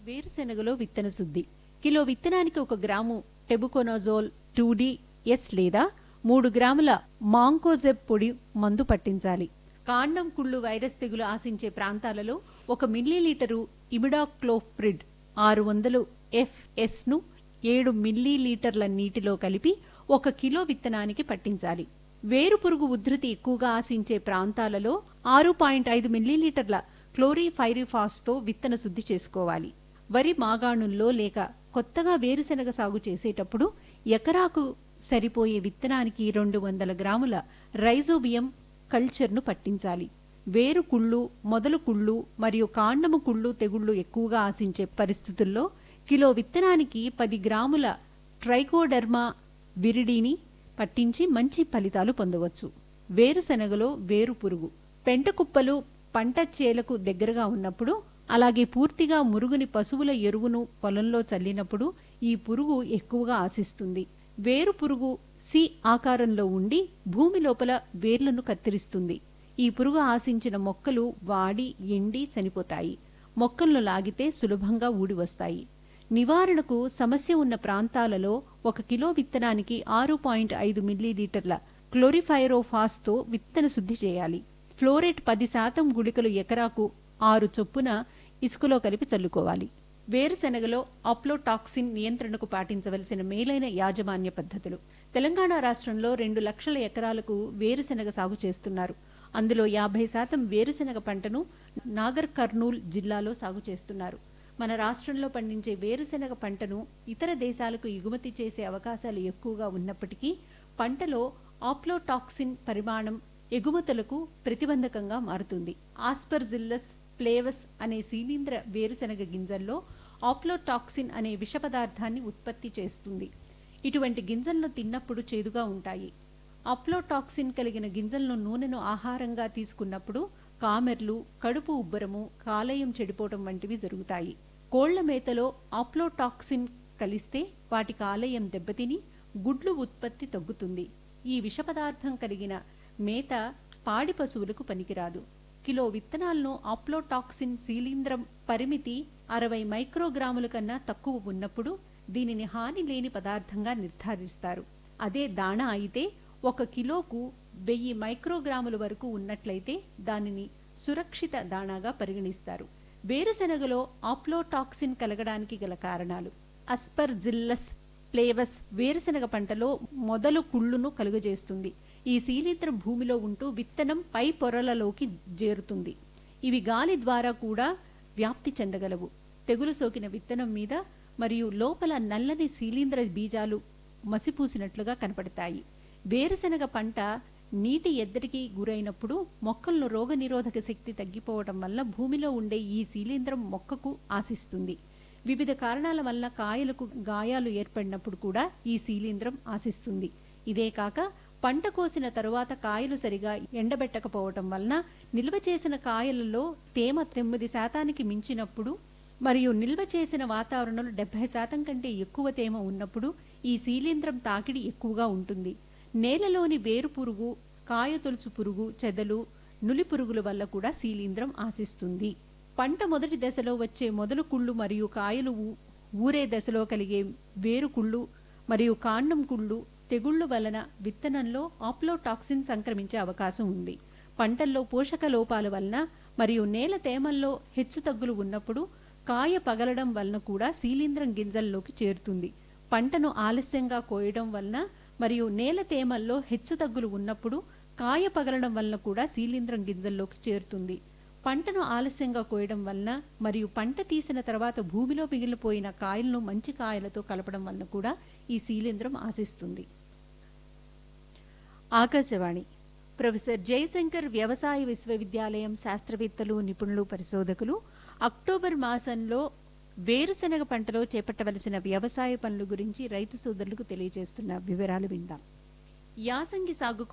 వేరుశెనగలో విత్తన శుద్ధి కిలో విత్తనానికి ఒక గ్రాము టెబుకొనజోల్ టూ ఎస్ లేదా మూడు గ్రాముల మాంకోజెబ్ పొడి మందు పట్టించాలి కాండం కుళ్ళు వైరస్ తెగులు ఆశించే ప్రాంతాలలో ఒక మిల్లీలీటరు ఇమిడాక్లోప్రిడ్ ఆరు వందలు ఎఫ్ఎస్ ను ఏడు మిల్లీలీటర్ల నీటిలో కలిపి ఒక కిలో విత్తనానికి పట్టించాలి వేరు పురుగు ఉధృతి ఎక్కువగా ఆశించే ప్రాంతాలలో ఆరు పాయింట్ ఐదు మిల్లీలీటర్ల క్లోరిఫైరిఫాస్తో విత్తన శుద్ధి చేసుకోవాలి వరి మాగాణుల్లో లేక కొత్తగా వేరుశెనగ సాగు చేసేటప్పుడు ఎకరాకు సరిపోయే విత్తనానికి రెండు వందల గ్రాముల రైజోబియం కల్చర్ను పట్టించాలి వేరు కుళ్ళు మొదలు కుళ్ళు మరియు కాండము కుళ్ళు తెగుళ్ళు ఎక్కువగా ఆశించే పరిస్థితుల్లో కిలో విత్తనానికి పది గ్రాముల ట్రైకోడర్మా విరిడిని పట్టించి మంచి ఫలితాలు పొందవచ్చు వేరుశెనగలో వేరు పురుగు పెంట కుప్పలు పంట చేలకు దగ్గరగా ఉన్నప్పుడు అలాగే పూర్తిగా మురుగుని పశువుల ఎరువును పొలంలో చల్లినప్పుడు ఈ పురుగు ఎక్కువగా ఆశిస్తుంది వేరు పురుగు సి ఆకారంలో ఉండి భూమి లోపల వేర్లను కత్తిరిస్తుంది ఈ పురుగు ఆశించిన మొక్కలు వాడి ఎండి చనిపోతాయి మొక్కలను లాగితే సులభంగా ఊడి వస్తాయి నివారణకు సమస్య ఉన్న ప్రాంతాలలో ఒక కిలో విత్తనానికి ఆరు పాయింట్ ఐదు మిల్లీలీటర్ల క్లోరిఫైరోఫాస్తో విత్తన శుద్ధి చేయాలి ఫ్లోరేట్ పది శాతం గుళికలు ఎకరాకు ఆరు చొప్పున ఇసుకలో కలిపి చల్లుకోవాలి వేరుశెనగలో అప్లోటాక్సిన్ నియంత్రణకు పాటించవలసిన మేలైన యాజమాన్య పద్ధతులు తెలంగాణ రాష్ట్రంలో రెండు లక్షల ఎకరాలకు వేరుశెనగ సాగు చేస్తున్నారు అందులో యాభై శాతం వేరుశెనగ పంటను నాగర్ కర్నూల్ జిల్లాలో సాగు చేస్తున్నారు మన రాష్ట్రంలో పండించే వేరుశెనగ పంటను ఇతర దేశాలకు ఎగుమతి చేసే అవకాశాలు ఎక్కువగా ఉన్నప్పటికీ పంటలో ఆప్లోటాక్సిన్ పరిమాణం ఎగుమతులకు ప్రతిబంధకంగా మారుతుంది ఆస్పర్జిల్లస్ ప్లేవస్ అనే శీలీంద్ర వేరుశెనగ గింజల్లో ఆప్లోటాక్సిన్ అనే విష పదార్థాన్ని ఉత్పత్తి చేస్తుంది ఇటువంటి గింజలను తిన్నప్పుడు చేదుగా ఉంటాయి అప్లోటాక్సిన్ కలిగిన గింజలను నూనెను ఆహారంగా తీసుకున్నప్పుడు కామెర్లు కడుపు ఉబ్బరము కాలేయం చెడిపోవటం వంటివి జరుగుతాయి కోళ్ల మేతలో ఆప్లోటాక్సిన్ కలిస్తే వాటి కాలేయం దెబ్బతిని గుడ్లు ఉత్పత్తి తగ్గుతుంది ఈ విష పదార్థం కలిగిన మేత పాడి పశువులకు పనికిరాదు కిలో విత్తనాలను ఆప్లోటాక్సిన్ శీలీంద్రం పరిమితి అరవై మైక్రోగ్రాముల కన్నా తక్కువ ఉన్నప్పుడు దీనిని హాని లేని పదార్థంగా నిర్ధారిస్తారు అదే దాణా అయితే ఒక కిలోకు వెయ్యి మైక్రోగ్రాముల వరకు ఉన్నట్లయితే దానిని సురక్షిత దాణాగా పరిగణిస్తారు వేరుశెనగలో ఆప్లోటాక్సిన్ కలగడానికి గల కారణాలు అస్పర్జిల్లస్ ప్లేవస్ వేరుశెనగ పంటలో మొదలు కుళ్ళును కలుగజేస్తుంది ఈ శీలింద్రం భూమిలో ఉంటూ విత్తనం పై పొరలలోకి చేరుతుంది ఇవి గాలి ద్వారా కూడా వ్యాప్తి చెందగలవు తెగులు సోకిన విత్తనం మీద మరియు లోపల నల్లని శీలీంద్ర బీజాలు మసిపూసినట్లుగా కనపడతాయి వేరుశెనగ పంట నీటి ఎద్దడికి గురైనప్పుడు మొక్కలను రోగనిరోధక శక్తి తగ్గిపోవటం వల్ల భూమిలో ఉండే ఈ శీలీంద్రం మొక్కకు ఆశిస్తుంది వివిధ కారణాల వల్ల కాయలకు గాయాలు ఏర్పడినప్పుడు కూడా ఈ శీలీంద్రం ఆశిస్తుంది ఇదే కాక పంట కోసిన తరువాత కాయలు సరిగా ఎండబెట్టకపోవటం వలన నిల్వ చేసిన కాయలలో తేమ తొమ్మిది శాతానికి మించినప్పుడు మరియు నిల్వ చేసిన వాతావరణంలో డెబ్బై శాతం కంటే ఎక్కువ తేమ ఉన్నప్పుడు ఈ శీలీంద్రం తాకిడి ఎక్కువగా ఉంటుంది నేలలోని వేరు పురుగు కాయ తొలుచు పురుగు చెదలు నులి పురుగుల వల్ల కూడా శీలీంద్రం ఆశిస్తుంది పంట మొదటి దశలో వచ్చే మొదలు కుళ్ళు మరియు కాయలు ఊ- ఊరే దశలో కలిగే వేరు కుళ్ళు మరియు కాండం కుళ్ళు తెగుళ్ళు వలన విత్తనంలో ఆప్లోటాక్సిన్ సంక్రమించే అవకాశం ఉంది పంటల్లో పోషక లోపాల వలన మరియు నేల తేమల్లో హెచ్చుతగ్గులు ఉన్నప్పుడు కాయ పగలడం వలన కూడా శీలీంద్రం గింజల్లోకి చేరుతుంది పంటను ఆలస్యంగా కోయడం వలన మరియు నేల తేమల్లో హెచ్చుతగ్గులు ఉన్నప్పుడు కాయ పగలడం వలన కూడా శీలీంద్రం గింజల్లోకి చేరుతుంది పంటను ఆలస్యంగా కోయడం వలన మరియు పంట తీసిన తర్వాత భూమిలో మిగిలిపోయిన కాయలను మంచి కాయలతో కలపడం వలన కూడా ఈ శీలీంద్రం ఆశిస్తుంది ఆకాశవాణి ప్రొఫెసర్ జయశంకర్ వ్యవసాయ విశ్వవిద్యాలయం శాస్త్రవేత్తలు నిపుణులు పరిశోధకులు అక్టోబర్ మాసంలో వేరుశనగ పంటలో చేపట్టవలసిన వ్యవసాయ పనుల గురించి రైతు సోదరులకు తెలియజేస్తున్న వివరాలు విందాం యాసంగి సాగుకు